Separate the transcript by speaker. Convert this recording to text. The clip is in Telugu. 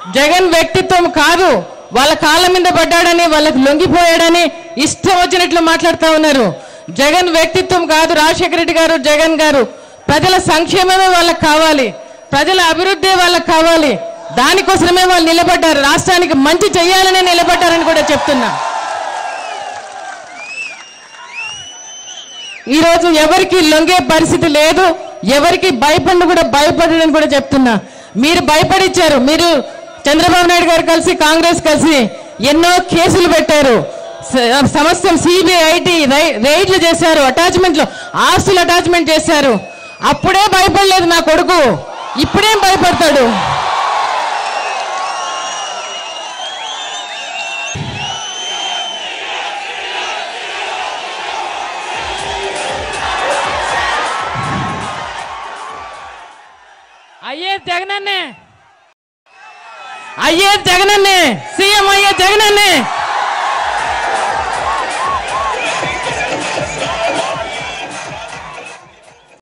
Speaker 1: జగన్ వ్యక్తిత్వం కాదు వాళ్ళ కాళ్ళ మీద పడ్డాడని వాళ్ళకి లొంగిపోయాడని ఇష్టం వచ్చినట్లు మాట్లాడుతూ ఉన్నారు జగన్ వ్యక్తిత్వం కాదు రాజశేఖర రెడ్డి గారు జగన్ గారు ప్రజల సంక్షేమమే వాళ్ళకి కావాలి ప్రజల అభివృద్ధి వాళ్ళకి కావాలి దానికోసమే వాళ్ళు నిలబడ్డారు రాష్ట్రానికి మంచి చేయాలనే నిలబడ్డారని కూడా చెప్తున్నా ఈరోజు ఎవరికి లొంగే పరిస్థితి లేదు ఎవరికి భయపడి కూడా భయపడని కూడా చెప్తున్నా మీరు భయపడిచ్చారు మీరు చంద్రబాబు నాయుడు గారు కలిసి కాంగ్రెస్ కలిసి ఎన్నో కేసులు పెట్టారు స- సమస్తం సిబిఐ ఐటీ రైడ్లు చేశారు అటాచ్మెంట్లు ఆస్తులు అటాచ్మెంట్ చేశారు అప్పుడే భయపడలేదు నా కొడుకు ఇప్పుడేం భయపడతాడు అయ్యే జగనన్నే అయ్యే జగనన్నే సీఎం అయ్యే జగనన్నే